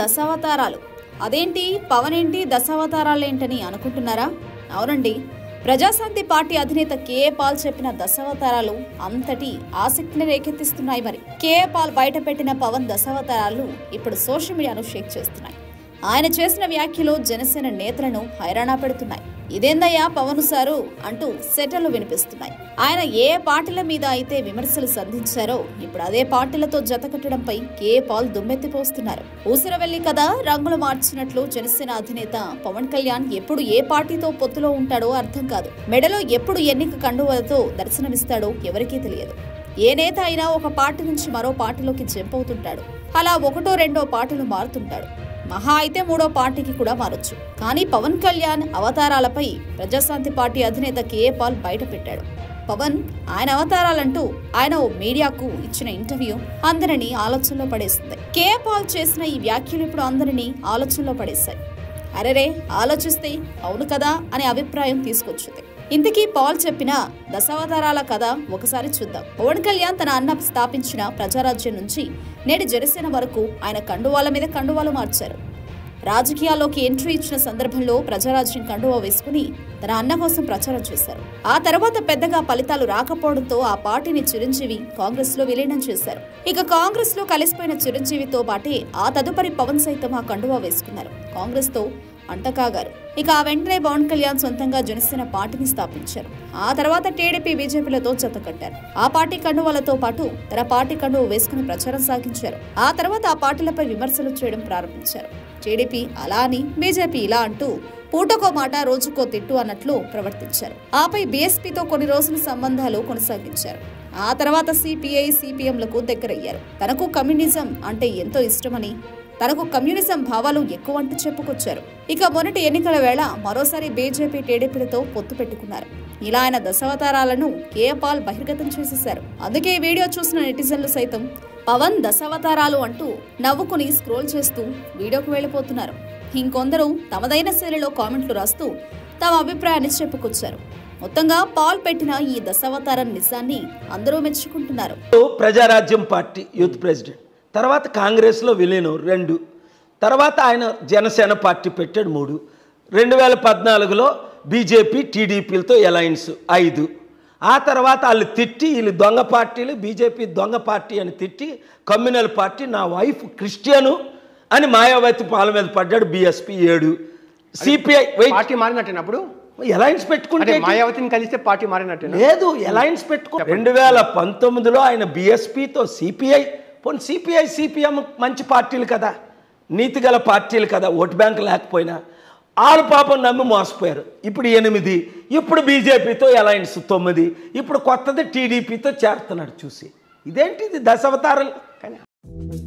దశావతారాలు అదేంటి పవన్ ఏంటి దశావతారాలేంటని అనుకుంటున్నారా అవునండి ప్రజాశాంతి పార్టీ అధినేత కేఏ పాల్ చెప్పిన దశావతారాలు అంతటి ఆసక్తిని రేకెత్తిస్తున్నాయి మరి కేఏ పాల్ బయటపెట్టిన పవన్ దశావతారాలు ఇప్పుడు సోషల్ మీడియాను షేక్ చేస్తున్నాయి ఆయన చేసిన వ్యాఖ్యలు జనసేన నేతలను హైరాణా పెడుతున్నాయి ఇదేందయ్యా పవన్ సారు అంటూ సెటర్లు వినిపిస్తున్నాయి ఆయన ఏ పార్టీల మీద అయితే విమర్శలు సంధించారో ఇప్పుడు అదే పార్టీలతో జతకట్టడంపై కే పాల్ దుమ్మెత్తిపోస్తున్నారు ఊసరవెల్లి కదా రంగులు మార్చినట్లు జనసేన అధినేత పవన్ కళ్యాణ్ ఎప్పుడు ఏ పార్టీతో పొత్తులో ఉంటాడో అర్థం కాదు మెడలో ఎప్పుడు ఎన్నిక కండువలతో దర్శనమిస్తాడో ఎవరికీ తెలియదు ఏ నేత అయినా ఒక పార్టీ నుంచి మరో పార్టీలోకి జంప్ అవుతుంటాడు అలా ఒకటో రెండో పార్టీలు మారుతుంటాడు మహా అయితే మూడో పార్టీకి కూడా మారొచ్చు కానీ పవన్ కళ్యాణ్ అవతారాలపై ప్రజాశాంతి పార్టీ అధినేత కేఏ పాల్ బయట పెట్టాడు పవన్ ఆయన అవతారాలంటూ ఆయన ఓ మీడియాకు ఇచ్చిన ఇంటర్వ్యూ అందరినీ ఆలోచనలో పడేస్తుంది కేఏ పాల్ చేసిన ఈ వ్యాఖ్యలు ఇప్పుడు అందరినీ ఆలోచనలో పడేశాయి అరెరే ఆలోచిస్తే అవును కదా అనే అభిప్రాయం తీసుకొచ్చింది ఇంతకీ పాల్ చెప్పిన దశావతారాల కథ ఒకసారి చూద్దాం పవన్ కళ్యాణ్ తన అన్న స్థాపించిన ప్రజారాజ్యం నుంచి నేటి జనసేన వరకు ఆయన కండువాల మీద కండువాలు మార్చారు రాజకీయాల్లోకి ఎంట్రీ ఇచ్చిన సందర్భంలో ప్రజారాజ్యం కండువా వేసుకుని తన అన్న కోసం ప్రచారం చేశారు ఆ తర్వాత పెద్దగా ఫలితాలు రాకపోవడంతో ఆ పార్టీని చిరంజీవి కాంగ్రెస్ లో విలీనం చేశారు ఇక కాంగ్రెస్ లో కలిసిపోయిన చిరంజీవితో పాటే ఆ తదుపరి పవన్ సైతం ఆ కండువా వేసుకున్నారు కాంగ్రెస్ తో అంటకాగారు ఇక ఆ వెంటనే పవన్ కళ్యాణ్ సొంతంగా జనసేన పార్టీని స్థాపించారు ఆ తర్వాత టీడీపీ బీజేపీలతో జత కట్టారు ఆ పార్టీ కండువాలతో పాటు తన పార్టీ కండువ వేసుకుని ప్రచారం సాగించారు ఆ తర్వాత ఆ పార్టీలపై విమర్శలు చేయడం ప్రారంభించారు టీడీపీ అలా అని బీజేపీ ఇలా అంటూ పూటకో మాట రోజుకో తిట్టు అన్నట్లు ప్రవర్తించారు ఆపై బీఎస్పీతో కొన్ని రోజులు సంబంధాలు కొనసాగించారు ఆ తర్వాత సిపిఐ సిపిఎంలకు దగ్గరయ్యారు తనకు కమ్యూనిజం అంటే ఎంతో ఇష్టమని తనకు కమ్యూనిజం భావాలు ఎక్కువ అంటూ చెప్పుకొచ్చారు ఇక మొన్నటి ఎన్నికల వేళ మరోసారి బీజేపీ టీడీపీలతో పొత్తు పెట్టుకున్నారు ఇలా ఆయన దశావతారాలను కేఏపాల్ బహిర్గతం చేసేశారు అందుకే ఈ వీడియో చూసిన నెటిజన్లు సైతం పవన్ దశావతారాలు అంటూ నవ్వుకుని స్క్రోల్ చేస్తూ వీడియోకు వెళ్లిపోతున్నారు ఇంకొందరు తమదైన శైలిలో కామెంట్లు రాస్తూ తమ అభిప్రాయాన్ని చెప్పుకొచ్చారు మొత్తంగా పాల్ పెట్టిన ఈ దశావతారం నిజాన్ని అందరూ మెచ్చుకుంటున్నారు ప్రజారాజ్యం పార్టీ యూత్ ప్రెసిడెంట్ తర్వాత కాంగ్రెస్లో విలీనం రెండు తర్వాత ఆయన జనసేన పార్టీ పెట్టాడు మూడు రెండు వేల పద్నాలుగులో బీజేపీ టీడీపీలతో అలయన్స్ ఐదు ఆ తర్వాత వాళ్ళు తిట్టి వీళ్ళు దొంగ పార్టీలు బీజేపీ దొంగ పార్టీ అని తిట్టి కమ్యూనల్ పార్టీ నా వైఫ్ క్రిస్టియను అని మాయావతి పాల మీద పడ్డాడు బీఎస్పీ ఏడు సిపిఐ పార్టీ మారినట్టేనప్పుడు అలయన్స్ అంటే పెట్టుకుంటే మాయావతిని కలిస్తే పార్టీ మారినట్టేనా లేదు అలయన్స్ పెట్టుకో రెండు వేల పంతొమ్మిదిలో ఆయన బీఎస్పీతో సిపిఐ పోనీ సిపిఐ సిపిఎం మంచి పార్టీలు కదా నీతి గల పార్టీలు కదా ఓటు బ్యాంక్ లేకపోయినా ఆరు పాపం నమ్మి మోసపోయారు ఇప్పుడు ఎనిమిది ఇప్పుడు బీజేపీతో అలయన్స్ తొమ్మిది ఇప్పుడు కొత్తది టీడీపీతో చేరుతున్నాడు చూసి ఇదేంటి ఇది దశావతారం కానీ